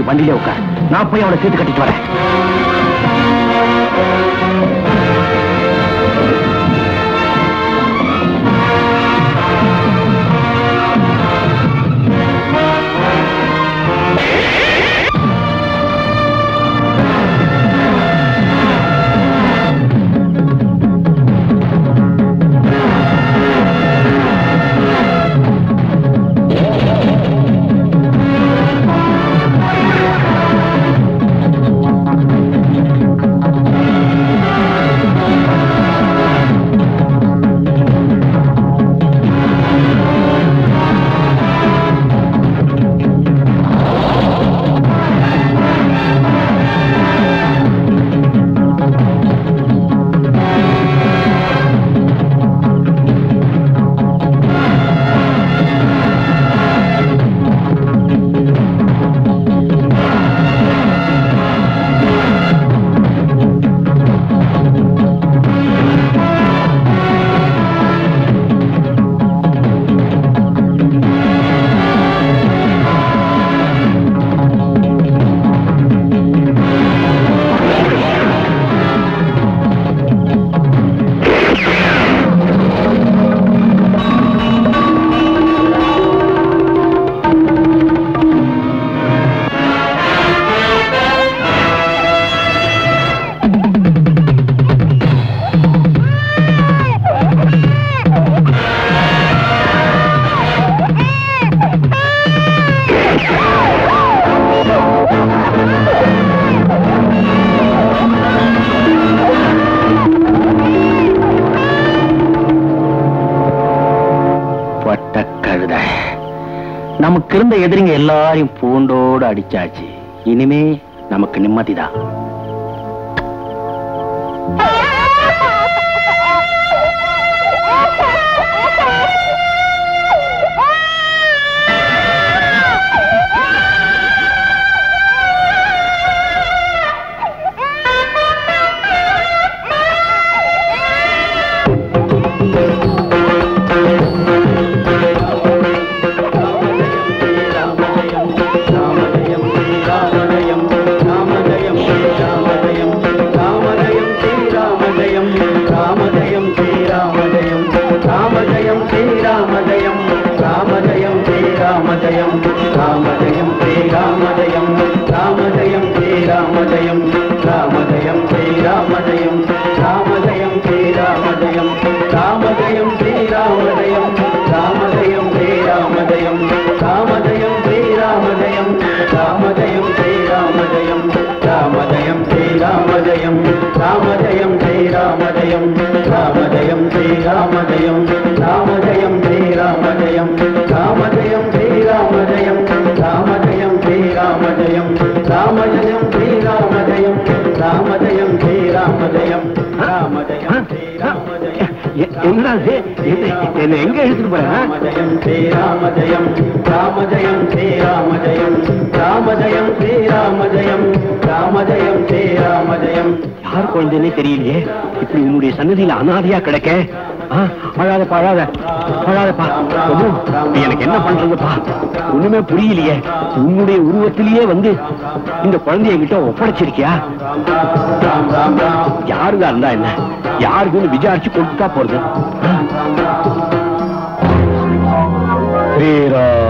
வண்டியிலே உட்கார் நான் போய் அவனை சேர்த்து கட்டிட்டு வரேன் பட்ட கழுத நமக்கு இருந்த எதிரிங்க எல்லாரையும் பூண்டோடு அடிச்சாச்சு இனிமே நமக்கு நிம்மதிதான் என்ன என்ன எங்க எடுத்துட்டு போறேன் ஸ்ரீராமஜயம் ராமஜயம் ஸ்ரீராமஜயம் ராமஜயம் ஸ்ரீராமஜயம் ராமஜயம் ஸ்ரீராமஜயம் யார் குழந்தைன்னே தெரியலையே இப்படி உன்னுடைய சன்னதியில அனாதையா கிடக்க ஆ, அழாதப்பா அழாத அழாதப்பா பிரபு, எனக்கு என்ன பண்றதுப்பா ஒண்ணுமே புரியலையே உன்னுடைய உருவத்திலேயே வந்து இந்த குழந்தைய கிட்ட ஒப்படைச்சிருக்கியா ராம் ராம் ராம் யாருதா இருந்தா என்ன யாருக்குன்னு விசாரிச்சு கொடுத்தா போறது ஸ்ரீராம்